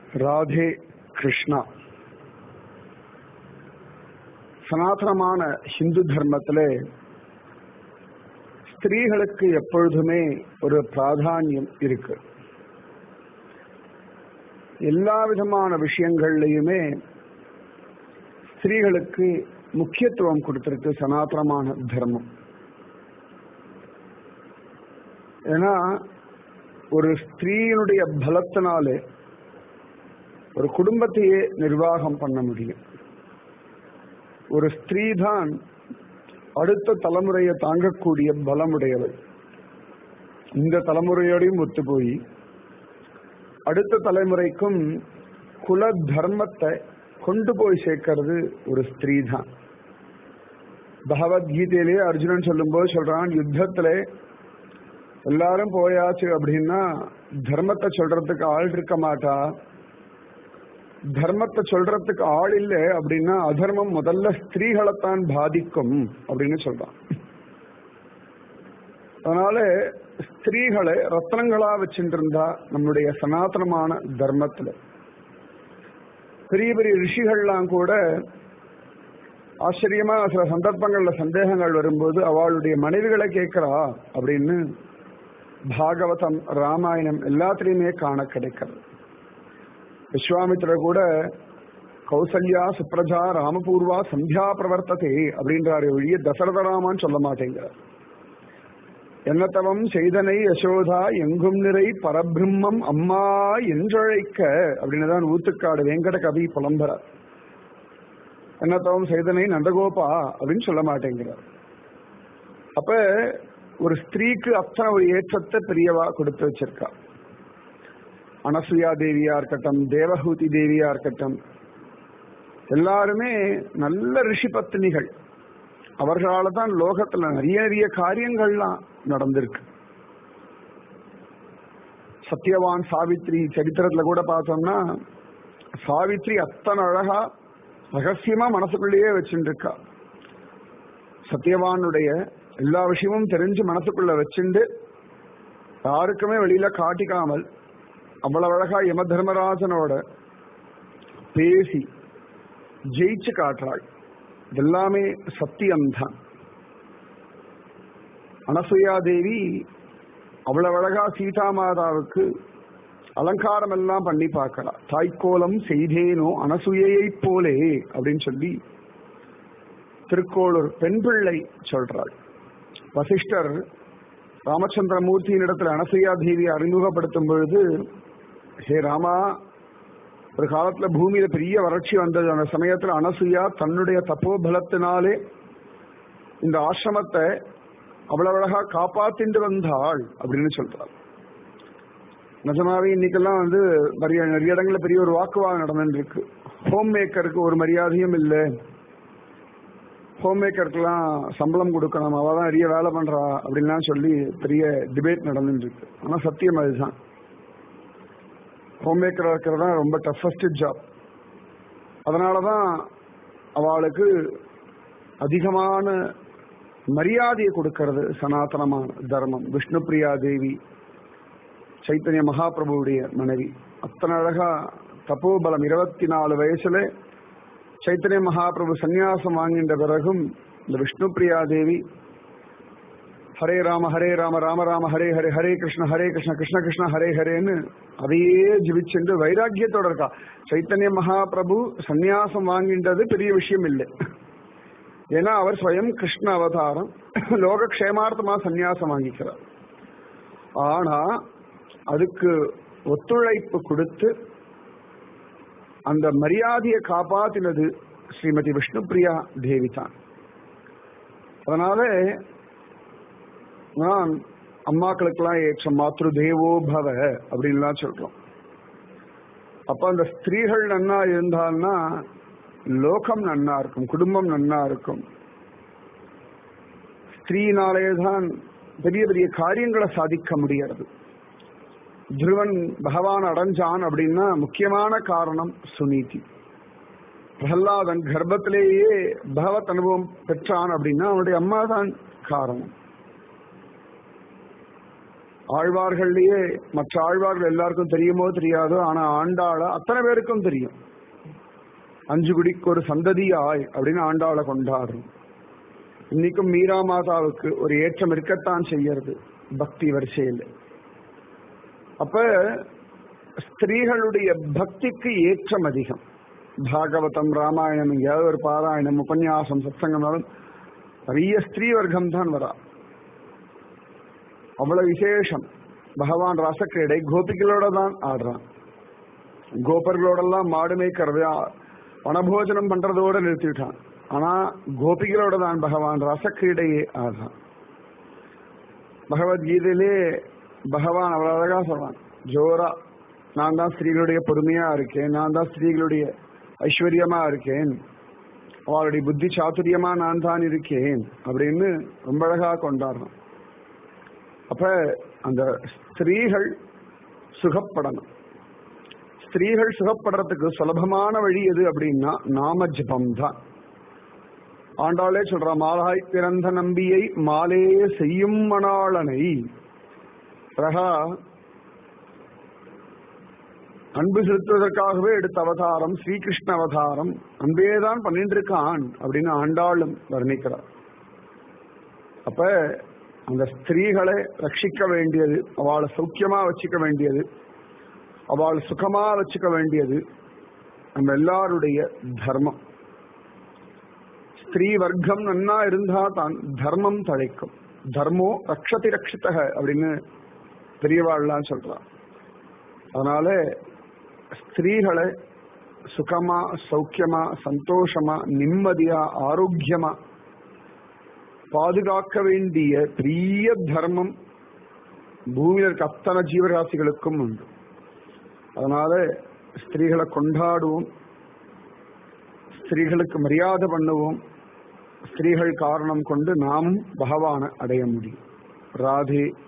ராதே கிருஷ்ணா சனாதனமான ஹிந்து தர்மத்தில் ஸ்திரீகளுக்கு எப்பொழுதுமே ஒரு பிராதானியம் இருக்கு எல்லா விதமான விஷயங்கள்லையுமே ஸ்திரீகளுக்கு முக்கியத்துவம் கொடுத்திருக்கு சனாதனமான தர்மம் ஏன்னா ஒரு ஸ்திரீனுடைய பலத்தினாலே ஒரு குடும்பத்தையே நிர்வாகம் பண்ண முடியும் ஒரு ஸ்திரீ தான் அடுத்த தலைமுறையை தாங்கக்கூடிய பலமுடையவள் இந்த தலைமுறையோடையும் ஒத்து போய் அடுத்த தலைமுறைக்கும் குல தர்மத்தை கொண்டு போய் சேர்க்கிறது ஒரு ஸ்திரீ தான் பகவத்கீதையிலேயே அர்ஜுனன் சொல்லும்போது சொல்றான் யுத்தத்துல எல்லாரும் போயாச்சு அப்படின்னா தர்மத்தை சொல்றதுக்கு ஆள் இருக்க மாட்டா தர்மத்தை சொல்றதுக்கு ஆள் இல்லை அப்படின்னா அதர்மம் முதல்ல ஸ்திரீகளைத்தான் பாதிக்கும் அப்படின்னு சொல்றான் அதனால ஸ்திரீகளை ரத்னங்களா வச்சுட்டு இருந்தா நம்முடைய சனாதனமான தர்மத்துல பெரிய பெரிய ரிஷிகள்லாம் கூட ஆச்சரியமா சில சந்தர்ப்பங்கள்ல சந்தேகங்கள் வரும்போது அவளுடைய மனைவிகளை கேட்கிறா அப்படின்னு பாகவதம் ராமாயணம் எல்லாத்திலையுமே காண கிடைக்கிறது விஸ்வாமித்திர கூட கௌசல்யா சுப்ரஜா ராமபூர்வா சந்தியா பிரவர்த்ததே அப்படின்றாரு ஒழிய தசரத ராமான்னு சொல்ல மாட்டேங்கிறார் என்னத்தவம் செய்தனை யசோதா எங்கும் நிறை பரபிரம்மம் அம்மா என்றழைக்க அப்படின்னு தான் ஊத்துக்காடு வெங்கட கவி புலம்புறார் என்னத்தவம் செய்தனை நந்தகோபா அப்படின்னு சொல்ல மாட்டேங்கிறார் அப்ப ஒரு ஸ்திரீக்கு அத்தனை ஒரு ஏற்றத்தை பெரியவா கொடுத்து வச்சிருக்கா அனசுயா தேவியா இருக்கட்டும் தேவஹூதி தேவியா இருக்கட்டும் எல்லாருமே நல்ல ரிஷி பத்தினிகள் அவர்களால தான் லோகத்துல நிறைய நிறைய காரியங்கள்லாம் நடந்திருக்கு சத்யவான் சாவித்ரி சரித்திரத்துல கூட பார்த்தோம்னா சாவித்ரி அத்தனை அழகா ரகசியமா மனசுக்குள்ளேயே வச்சுட்டு இருக்கா சத்யவானுடைய எல்லா விஷயமும் தெரிஞ்சு மனசுக்குள்ள வச்சுண்டு யாருக்குமே வெளியில காட்டிக்காமல் அவ்வளவு அழகா யம தர்மராஜனோட பேசி ஜெயிச்சு காட்டுறாள் இதெல்லாமே சத்தியம்தான் அனசுயா தேவி அவ்வளவு அழகா சீதா மாதாவுக்கு அலங்காரம் எல்லாம் பண்ணி பார்க்கிறா தாய்க்கோலம் செய்தேனோ அனசுயையை போலே அப்படின்னு சொல்லி திருக்கோளூர் பெண் பிள்ளை சொல்றாள் வசிஷ்டர் ராமச்சந்திரமூர்த்தியின் இடத்துல அனசையா தேவியை அறிமுகப்படுத்தும் பொழுது ஹே ராமா ஒரு காலத்துல பூமியில பெரிய வறட்சி வந்தது அந்த சமயத்துல அனசுயா தன்னுடைய தப்போபலத்தினாலே இந்த ஆசிரமத்தை அவ்வளவு அழகா காப்பாத்திட்டு வந்தாள் அப்படின்னு சொல்றாள் நிஜமாவே இன்னைக்கெல்லாம் வந்து நிறைய நிறைய இடங்கள்ல பெரிய ஒரு வாக்குவாதம் நடந்துட்டு இருக்கு ஹோம் மேக்கருக்கு ஒரு மரியாதையும் இல்லை ஹோம் மேக்கருக்கெல்லாம் சம்பளம் கொடுக்கணும் அவ தான் நிறைய வேலை பண்றா அப்படின்லாம் சொல்லி பெரிய டிபேட் நடந்துட்டு இருக்கு ஆனா சத்தியம் அதுதான் ஹோம் மேக்கராக இருக்கிறது தான் ரொம்ப டஃபஸ்ட் ஜாப் அதனால தான் அவளுக்கு அதிகமான மரியாதையை கொடுக்கறது சனாதனமான தர்மம் விஷ்ணு பிரியா தேவி சைத்தன்ய மகாபிரபுவுடைய மனைவி அத்தனை அழகா தப்போபலம் இருபத்தி நாலு வயசுல சைத்தன்ய மகாபிரபு சந்நியாசம் வாங்கின்ற பிறகும் இந்த விஷ்ணு பிரியா தேவி ஹரே ராம ஹரே ராம ராம ராம ஹரே ஹரே ஹரே கிருஷ்ண ஹரே கிருஷ்ண கிருஷ்ண கிருஷ்ண ஹரே ஹரேன்னு அதையே ஜிபிச்சென்று வைராக்கியத்தோட இருக்கா சைத்தன்ய மகாபிரபு சந்நியாசம் வாங்கின்றது பெரிய விஷயம் இல்லை ஏன்னா அவர் ஸ்வயம் கிருஷ்ண அவதாரம் லோக க்ஷேமார்த்தமா சந்நியாசம் வாங்கிக்கிறார் ஆனா அதுக்கு ஒத்துழைப்பு கொடுத்து அந்த மரியாதையை காப்பாத்தினது ஸ்ரீமதி விஷ்ணுபிரியா தேவி தான் அதனால நான் அம்மாக்களுக்கெல்லாம் ஏற்ற மாத்ரு தேவோ பவ அப்படின்லாம் சொல்றோம் அப்ப அந்த ஸ்திரீகள் நன்னா இருந்தால்னா லோகம் நன்னா இருக்கும் குடும்பம் நன்னா இருக்கும் ஸ்திரீனாலே தான் பெரிய பெரிய காரியங்களை சாதிக்க முடியாது துருவன் பகவான் அடைஞ்சான் அப்படின்னா முக்கியமான காரணம் சுனீதி பிரகலாதன் கர்ப்பத்திலேயே பகவத் அனுபவம் பெற்றான் அப்படின்னா அவனுடைய அம்மா தான் காரணம் ஆழ்வார்கள்லயே மற்ற ஆழ்வார்கள் எல்லாருக்கும் தெரியுமோ தெரியாதோ ஆனா ஆண்டாள அத்தனை பேருக்கும் தெரியும் அஞ்சு குடிக்கு ஒரு சந்ததியாய் அப்படின்னு ஆண்டாளை கொண்டாடுறோம் இன்னைக்கும் மீரா மாதாவுக்கு ஒரு ஏற்றம் இருக்கத்தான் செய்யறது பக்தி வரிசையில் அப்ப ஸ்திரீகளுடைய பக்திக்கு ஏற்றம் அதிகம் பாகவதம் ராமாயணம் எங்கேயாவது ஒரு பாராயணம் உபன்யாசம் சத்சங்கம்னாலும் நிறைய ஸ்திரீ வர்க்கம் தான் வரா அவ்வளவு விசேஷம் பகவான் ரசக்கிரீடை கோபிகளோட தான் ஆடுறான் கோபர்களோடெல்லாம் மாடு மேய்க்கிறது வனபோஜனம் பண்றதோட நிறுத்திவிட்டான் ஆனா கோபிகளோட தான் பகவான் ரசக்கிரீடையே ஆடுறான் பகவத்கீதையிலே பகவான் அவ்வளவு அழகா சொல்றான் ஜோரா நான் தான் ஸ்திரீகளுடைய பொறுமையா இருக்கேன் நான் தான் ஸ்திரீகளுடைய ஐஸ்வர்யமா இருக்கேன் அவளுடைய புத்தி சாத்துரியமா நான் தான் இருக்கேன் அப்படின்னு ரொம்ப அழகா கொண்டாடுறான் அப்ப அந்த ஸ்திரீகள் சுகப்படணும் ஸ்திரீகள் சுகப்படுறதுக்கு சுலபமான வழி எது அப்படின்னா நாம ஜபம் தான் ஆண்டாளே சொல்றா மாலாய் பிறந்த நம்பியை மாலே செய்யும் மணாளனை அழகா அன்பு செலுத்துவதற்காகவே எடுத்த அவதாரம் ஸ்ரீகிருஷ்ண அவதாரம் அன்பேதான் பண்ணிட்டு இருக்கான் அப்படின்னு ஆண்டாளும் வர்ணிக்கிறார் அப்ப அந்த ஸ்திரீகளை ரட்சிக்க வேண்டியது அவளை சௌக்கியமா வச்சுக்க வேண்டியது அவள் சுகமா வச்சுக்க வேண்டியது நம்ம எல்லாருடைய தர்மம் ஸ்திரீ வர்க்கம் நன்னா இருந்தா தான் தர்மம் தழைக்கும் தர்மோ ரக்ஷதி ரக்ஷித்தக அப்படின்னு பெரியவாள்லாம் சொல்றான் அதனால ஸ்திரீகளை சுகமா சௌக்கியமா சந்தோஷமா நிம்மதியா ஆரோக்கியமா பாதுகாக்க வேண்டிய பெரிய தர்மம் பூமியில் இருக்க அத்தனை ஜீவராசிகளுக்கும் உண்டு அதனால ஸ்திரீகளை கொண்டாடுவோம் ஸ்திரீகளுக்கு மரியாதை பண்ணுவோம் ஸ்திரீகள் காரணம் கொண்டு நாமும் பகவானை அடைய முடியும் ராதே